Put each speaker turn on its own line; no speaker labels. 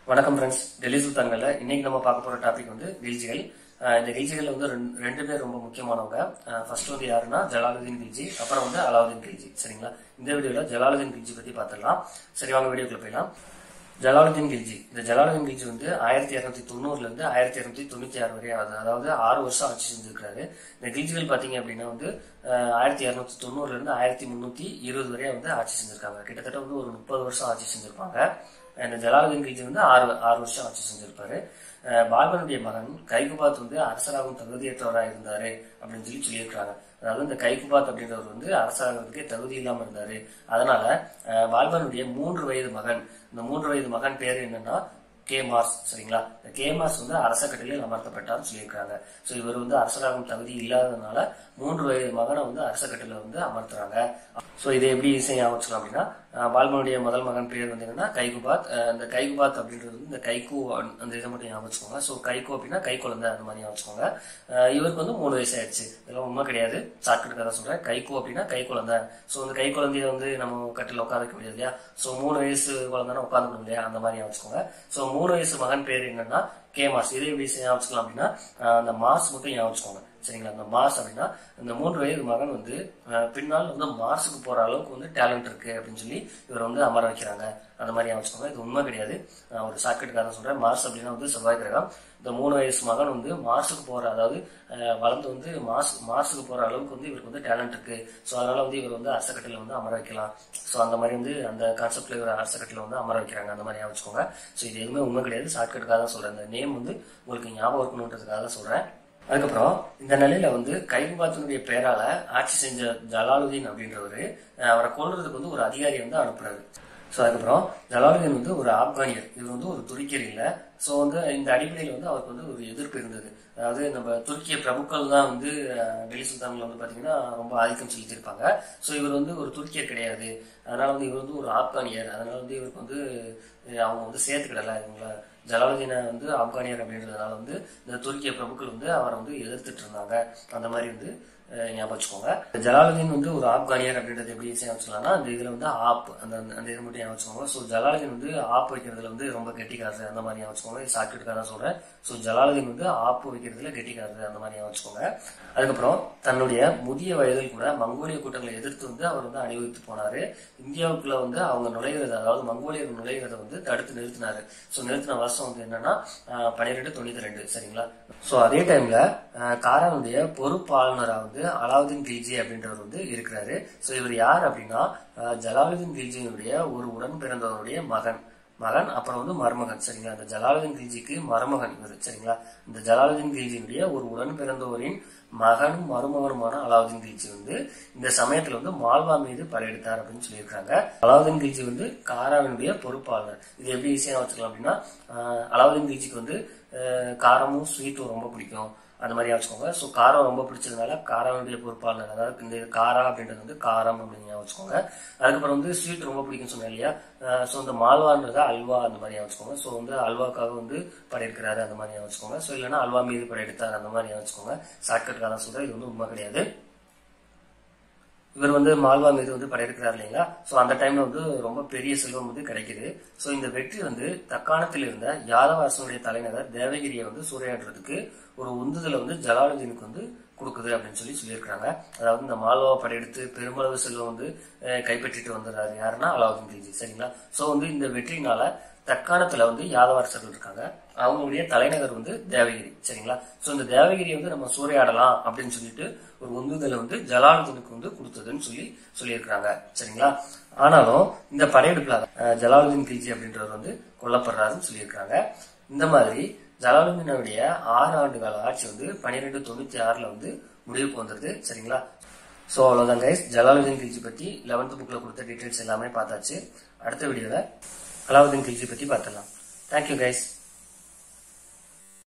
வணக்கம் ஃப்ரெண்ட்ஸ் டெல்லி சுல்தான்கள்ல இன்னைக்கு நம்ம பார்க்க போற டாபிக் வந்து கில்ஜிகள் அஹ் இந்த கில்ஜிகள்ல வந்து ரெண்டு- ரெண்டு பேர் ரொம்ப முக்கியமானவங்க ஃபர்ஸ்ட் வந்து யாருன்னா ஜலாலுதீன் கில்ஜி அப்புறம் வந்து அலாவுதீன் கில்ஜி சரிங்களா இந்த வீடியோல ஜலாலுதீன் கில்ஜி பத்தி பார்த்துடலாம் சரி வாங்க வீடியோக்குள்ள போயிடலாம் ஜலாலுதீன் கில்ஜி இந்த ஜலாலுதீன் கில்ஜி வந்து ஆயிரத்தி இரநூத்தி தொண்ணூறுல இருந்து ஆயிரத்தி இரநூத்தி தொண்ணூத்தி ஆறு வரை ஆகுது அதாவது ஆறு வருஷம் ஆட்சி செஞ்சிருக்காரு இந்த கில்ஜிகள் பாத்தீங்க அப்படின்னா வந்து அஹ், ஆயிரத்தி இரநூத்தி தொண்ணூறுல இருந்து ஆயிரத்தி முன்னூத்தி இருபது வரை வந்து ஆட்சி செஞ்சிருக்காங்க கிட்டத்தட்ட வந்து ஒரு முப்பது வருஷம் ஆட்சி செஞ்சிருப்பாங்க இந்த ஜலாலுதீன் கில்ஜி வந்து ஆறு ஆறு வருஷம் ஆட்சி செஞ்சிருப்பாரு அஹ், பால்பனுடைய மகன் கைகுபாத் வந்து அரசராகும் தகுதியற்றவராக இருந்தாரு அப்படின்னு சொல்லி சொல்லியிருக்காங்க அதாவது இந்த கைகுபாத் அப்படின்றவர் வந்து அரசாங்கத்துக்கே தகுதி இல்லாம இருந்தாரு அதனால அஹ், பால்பனுடைய மூன்று வயது மகன் இந்த மூன்று வயது மகன் பேர் என்னன்னா கே மார்ஸ் சரிங்களா இந்த கே மார்ஸ் வந்து அரச கட்டளையில் அமர்த்தப்பட்டார்னு சொல்லியிருக்காங்க ஸோ இவர் வந்து அரசராகும் தகுதி இல்லாததுனால மூன்று வயது மகனை வந்து அரச கட்டளையில் வந்து அமர்த்துறாங்க ஸோ இதை எப்படி ஈஸியாக ஞாபகம் அப்படின்னா அஹ், பால்பனுடைய முதல் மகன் பேர் வந்து என்னன்னா கைகுபாத் அஹ், இந்த கைகுபாத் அப்படின்றது வந்து இந்த கைகு அந்த இதை மட்டும் ஞாபகம் வச்சுக்கோங்க ஸோ கைகு அப்படின்னா கை குழந்தை அந்த மாதிரி ஞாபகம் வச்சுக்கோங்க அஹ், இவருக்கு வந்து மூணு வயசு ஆயிடுச்சு இதெல்லாம் உண்மை கிடையாது ஷார்ட்கட் கதை சொல்றேன் கைகு அப்படின்னா கை குழந்தை ஸோ இந்த கை குழந்தைய வந்து நம்ம கட்டில் உட்கார வைக்க முடியாது இல்லையா ஸோ மூணு வயசு குழந்தைனா உட்காந்துக்கணும் இல்லையா அந்த மாதிரி ஞாபகம் வச்சுக்கோங்க ஸோ மூணு வயசு மகன் பேர் என்னன்னா கே மாஸ் இதே எப்படி ஞாபகம் வச்சுக்கலாம் அப்படின்னா அஹ், அந்த மாஸ் மட்டும் ஞாபகம் வச்சுக்கோங்க சரிங்களா அந்த மார்ஸ் அப்படின்னா இந்த மூன்று வயது மகன் வந்து அஹ், பின்னால் வந்து மார்ஸுக்கு போற அளவுக்கு வந்து டேலண்ட் இருக்கு அப்படின்னு சொல்லி இவர் வந்து அமர வைக்கிறாங்க அந்த மாதிரி ஞாபகம் வச்சுக்கோங்க இது உண்மை கிடையாது நான் ஒரு ஷார்ட்கட்டுக்காக சொல்றேன் மார்ஸ் அப்படின்னா வந்து செவ்வாய் கிரகம் இந்த மூணு வயசு மகன் வந்து மார்ஸுக்கு போற அதாவது அஹ், வளர்ந்து வந்து மார்ஸ் மார்ஸுக்கு போற அளவுக்கு வந்து இவருக்கு வந்து டேலண்ட் இருக்கு ஸோ அதனால வந்து இவர் வந்து அரசக்கட்டில வந்து அமர வைக்கலாம் ஸோ அந்த மாதிரி வந்து அந்த கான்செப்ட்ல இவர் அரசக்கட்டில வந்து அமர வைக்கிறாங்க அந்த மாதிரி ஞாபகம் வச்சுக்கோங்க ஸோ இது எதுவுமே உண்மை கிடையாது ஷார்ட்கட்டுக்காக தான் சொல்றேன் இந்த நேம் வந்து உங்களுக்கு ஞாபகம் இருக்கணுன்றதுக்காக தான் சொல்றேன் அதுக்கப்புறம் இந்த நிலையில வந்து கைகுபாத்தினுடைய பெயரால ஆட்சி செஞ்ச ஜலாலுதீன் அப்படின்றவரு அஹ், அவரை கொல்றதுக்கு வந்து ஒரு அதிகாரி வந்து அனுப்புறாரு ஸோ அதுக்கப்புறம் ஜலாலுதீன் வந்து ஒரு ஆப்கானியர் இவர் வந்து ஒரு துருக்கியர் இல்ல ஸோ வந்து இந்த அடிப்படையில் வந்து அவருக்கு வந்து ஒரு எதிர்ப்பு இருந்தது அதாவது நம்ம துருக்கிய பிரபுக்கள் தான் வந்து அஹ், டெல்லி சுல்தான்ல வந்து பாத்தீங்கன்னா ரொம்ப ஆதிக்கம் செலுத்தியிருப்பாங்க ஸோ இவர் வந்து ஒரு துருக்கியர் கிடையாது அதனால வந்து இவர் வந்து ஒரு ஆப்கானியர் அதனால வந்து இவருக்கு வந்து அஹ், அவங்க வந்து சேர்த்துக்கிடல இவங்கள ஜலாலுதீனை வந்து ஆப்கானியர் அப்படின்றதுனால வந்து இந்த துருக்கிய பிரபுக்கள் வந்து அவரை வந்து எதிர்த்துட்டு இருந்தாங்க அந்த மாதிரி வந்து அஹ், ஞாபகம் வச்சுக்கோங்க ஜலாலுதீன் வந்து ஒரு ஆப்கானியர் அப்படின்றது எப்படி ஈஸியாக வச்சுக்கலாம்னா அந்த இதுல வந்து ஆப் அந்த அந்த இதை மட்டும் ஞாபகம் வச்சுக்கோங்க ஸோ ஜலாலுதீன் வந்து ஆப் வைக்கிறதுல வந்து ரொம்ப கெட்டிக்காரரு அந்த மாதிரி ஞாபகம் வச்சுக்கோங்க ஷார்ட்கட்டுக்காக தான் சொல்றேன் ஸோ ஜலாலுதீன் வந்து ஆப்பு வைக்கிறதுல கெட்டிக்காரரு அந்த மாதிரி ஞாபகம் வச்சுக்கோங்க அதுக்கப்புறம் தன்னுடைய முதிய வயதில் கூட மங்கோலிய கூட்டங்களை எதிர்த்து வந்து அவர் வந்து அணிவகுத்து போனாரு இந்தியாவுக்குள்ள வந்து அவங்க நுழைகிறது அதாவது மங்கோலியர் நுழைகிறத வந்து தடுத்து நிறுத்தினாரு ஸோ நிறுத்தின வருஷம் வந்து என்னன்னா பன்னிரெண்டு தொண்ணூத்தி ரெண்டு சரிங்களா ஸோ அதே டைம்ல காரானுடைய பொறுப்பாளுநரா வந்து அலாவுதீன் கில்ஜி அப்படின்றவர் வந்து இருக்கிறாரு ஸோ இவர் யார் அப்படின்னா அஹ், ஜலாலுதீன் கில்ஜியினுடைய ஒரு உடன் பிறந்தவருடைய மகன் மகன் அப்புறம் வந்து மருமகன் சரிங்களா இந்த ஜலாலுதீன் கில்ஜிக்கு மருமகன் இவர் சரிங்களா இந்த ஜலாலுதீன் கில்ஜியினுடைய ஒரு உடன் பிறந்தவரின் மகனும் மருமகனுமான அலாவுதீன் கில்ஜி வந்து இந்த சமயத்துல வந்து மால்வா மீது படையெடுத்தார் அப்படின்னு சொல்லியிருக்காங்க அலாவுதீன் கில்ஜி வந்து காராவினுடைய பொறுப்பாளர் இது எப்படி ஈஸியா வச்சுக்கலாம் அப்படின்னா ஆஹ், அலாவுதீன் கில்ஜிக்கு வந்து ஆஹ், காரமும் ஸ்வீட்டும் ரொம்ப பிடிக்கும் அந்த மாதிரி வச்சுக்கோங்க ஸோ காரம் ரொம்ப பிடிச்சதுனால காராவுடைய பொறுப்பாளர் அதாவது இந்த காரா அப்படின்றது வந்து காரம் அப்படின்னு ஞாபகம் வச்சுக்கோங்க அதுக்கப்புறம் வந்து ஸ்வீட் ரொம்ப பிடிக்கும்னு சொன்னேன் இல்லையா ஸோ இந்த மால்வான்றது அல்வா அந்த மாதிரி ஞாபகம் வச்சுக்கோங்க ஸோ வந்து அல்வாக்காக வந்து படையெடுக்கிறாரு அந்த மாதிரி ஞாபகம் வச்சுக்கோங்க ஸோ இல்லைன்னா அல்வா மீது படையெடுத்தார் அந்த மாதிரி ஞாபகம் வச்சுக்கோங்க ஷார்ட்கட்டுக்காக தான் சொல்றேன் இது வந்து உண்மை கிடையாது இவர் வந்து மால்வா மீது வந்து படையெடுக்கிறார் இல்லைங்களா சோ அந்த டைம்ல வந்து ரொம்ப பெரிய செல்வம் வந்து கிடைக்குது சோ இந்த வெற்றி வந்து தக்காணத்தில் இருந்த யாதவ அரசனுடைய தலைநகர் தேவகிரியை வந்து சூறையாடுறதுக்கு ஒரு உந்துதலை வந்து ஜலாலுதீனுக்கு வந்து கொடுக்குது அப்படின்னு சொல்லி சொல்லியிருக்காங்க அதாவது இந்த மால்வாவை படையெடுத்து பெருமளவு செல்வம் வந்து அஹ், கைப்பற்றிட்டு வந்துடுறாரு யாருன்னா அலாவுதீன் கில்ஜி சரிங்களா சோ வந்து இந்த வெற்றினால தக்காணத்துல வந்து யாதவ அரசர்கள் இருக்காங்க அவங்களுடைய தலைநகர் வந்து தேவகிரி சரிங்களா சோ இந்த தேவகிரியை வந்து நம்ம சூறையாடலாம் அப்படின்னு சொல்லிட்டு ஒரு உந்துதலை வந்து ஜலாலுதீனுக்கு வந்து கொடுத்ததுன்னு சொல்லி சொல்லியிருக்காங்க சரிங்களா ஆனாலும் இந்த படையெடுப்புல அஹ், ஜலாலுதீன் கில்ஜி அப்படின்றவர் வந்து கொல்லப்படுறாருன்னு சொல்லியிருக்காங்க இந்த மாதிரி ஜலாலுதீனுடைய ஆறு ஆண்டு கால ஆட்சி வந்து பன்னிரெண்டு தொண்ணூத்தி ஆறுல வந்து முடிவுக்கு வந்துருது சரிங்களா சோ அவ்வளவுதான் கைஸ் ஜலாலுதீன் கில்ஜி பத்தி லெவன்த் புக்ல கொடுத்த டீடைல்ஸ் எல்லாமே பார்த்தாச்சு அடுத்த வீடியோல அலாவுதீன் கில்ஜி பத்தி பார்த்துடலாம் தேங்க்யூ கைஸ்